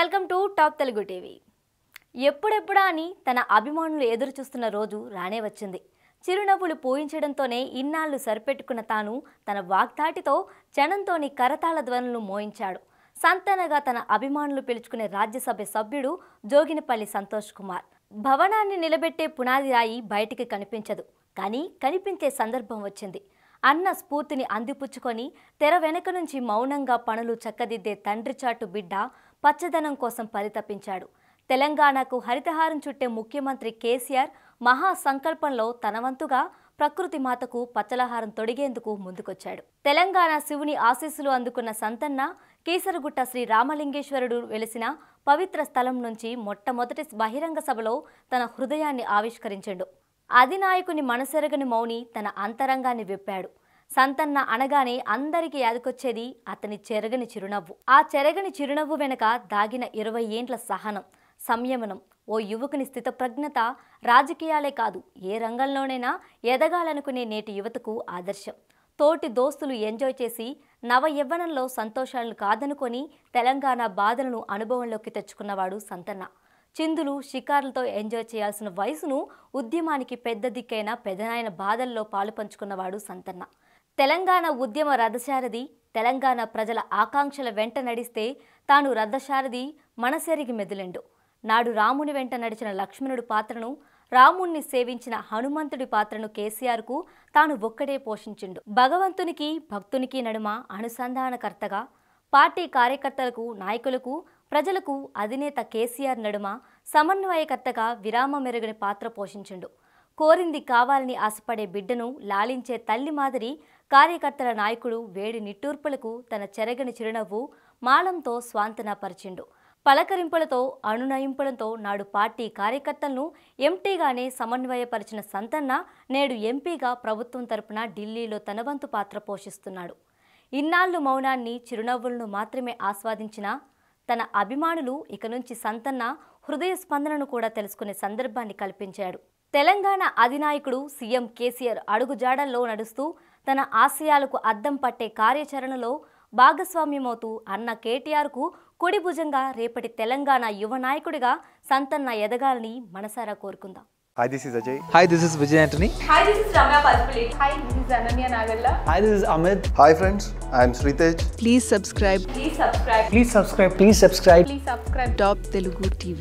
Welcome to top Telugu TV ఎప్పుడెప్పుడా అని తన అభిమానులు ఎదురు చూస్తున్న రోజు రానే వచ్చింది చిరునవ్వులు పూయించడంతోనే ఇన్నాళ్లు సరిపెట్టుకున్న తాను తన వాగ్దాటితో జనంతోని కరతాళ ధ్వనులు మోయించాడు సంతనగా తన అభిమానులు పిలుచుకునే రాజ్యసభ సభ్యుడు జోగినపల్లి సంతోష్ కుమార్ భవనాన్ని నిలబెట్టే పునాది రాయి బయటికి కనిపించదు కానీ కనిపించే సందర్భం వచ్చింది అన్న స్ఫూర్తిని అందిపుచ్చుకొని తెర వెనక నుంచి మౌనంగా పనులు చక్కదిద్దే తండ్రి చాటు బిడ్డ పచ్చదనం కోసం పరితపించాడు తెలంగాణకు హరితహారం చుట్టే ముఖ్యమంత్రి కేసీఆర్ మహా సంకల్పంలో తన వంతుగా ప్రకృతి మాతకు పచ్చలహారం తొడిగేందుకు ముందుకొచ్చాడు తెలంగాణ శివుని ఆశీస్సులు అందుకున్న సంతన్న కీసరగుట్ట శ్రీ రామలింగేశ్వరుడు వెలిసిన పవిత్ర స్థలం నుంచి మొట్టమొదటి బహిరంగ సభలో తన హృదయాన్ని ఆవిష్కరించాడు అధినాయకుని మనసెరగని మౌని తన అంతరంగాన్ని విప్పాడు సంతన్న అనగానే అందరికీ యాదకొచ్చేది అతని చెరగని చిరునవ్వు ఆ చెరగని చిరునవ్వు వెనక దాగిన ఇరవై ఏండ్ల సహనం సంయమనం ఓ యువకుని స్థితప్రజ్ఞత రాజకీయాలే కాదు ఏ రంగంలోనైనా ఎదగాలనుకునే నేటి యువతకు ఆదర్శం తోటి దోస్తులు ఎంజాయ్ చేసి నవ యవ్వనంలో సంతోషాలను కాదనుకొని తెలంగాణ బాధలను అనుభవంలోకి తెచ్చుకున్నవాడు సంతన్న చిందులు షికార్లతో ఎంజాయ్ చేయాల్సిన వయసును ఉద్యమానికి పెద్ద దిక్కైన పెదనాయన బాధల్లో పాలు పంచుకున్నవాడు సంతన్న తెలంగాణ ఉద్యమ రథసారథి తెలంగాణ ప్రజల ఆకాంక్షల వెంట నడిస్తే తాను రథసారథి మనసెరిగి మెదిలెండు నాడు రాముని వెంట నడిచిన లక్ష్మణుడి పాత్రను రాముణ్ణి సేవించిన హనుమంతుడి పాత్రను కేసీఆర్కు తాను ఒక్కడే పోషించిండు భగవంతునికి భక్తునికి నడుమ అనుసంధానకర్తగా పార్టీ కార్యకర్తలకు నాయకులకు ప్రజలకు అధినేత కేసీఆర్ నడుమ సమన్వయకర్తగా విరామ మెరుగని పాత్ర పోషించిండు కోరింది కావాలని ఆశపడే బిడ్డను లాలించే తల్లి మాదిరి కార్యకర్తల నాయకుడు వేడి నిట్టూర్పులకు తన చెరగని చిరునవ్వు మాలంతో స్వాంతనపరిచిండు పలకరింపులతో అణునయింపులతో నాడు పార్టీ కార్యకర్తలను ఎంటీగానే సమన్వయపరిచిన సంతన్న నేడు ఎంపీగా ప్రభుత్వం తరపున ఢిల్లీలో తన వంతు పాత్ర పోషిస్తున్నాడు ఇన్నాళ్లు మౌనాన్ని చిరునవ్వులను మాత్రమే ఆస్వాదించిన తన అభిమానులు ఇక నుంచి సంతన్న హృదయ స్పందనను కూడా తెలుసుకునే సందర్భాన్ని కల్పించాడు తెలంగాణ అధినాయకుడు సీఎం కేసీఆర్ అడుగుజాడల్లో నడుస్తూ తన ఆశయాలకు అద్దం పట్టే కార్యాచరణలో భాగస్వామ్యమవుతూ అన్న కేటీఆర్కు కుడి భుజంగా రేపటి తెలంగాణ యువ నాయకుడిగా సంతన్న ఎదగాలని మనసారా కోరుకుందాం Hi, this is Ajay. Hi, this is Vijay Antony. Hi, this is Ramya Paspalate. Hi, this is Ananya Nagalla. Hi, this is Amit. Hi, friends. I am Sritej. Please subscribe Please subscribe. Please subscribe. Please subscribe. Please subscribe. Top Telugu TV.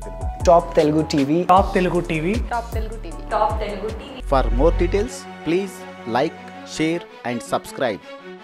Top Telugu TV. Top Telugu TV. Top Telugu TV. Top Telugu TV. For more details, please like, share, and subscribe.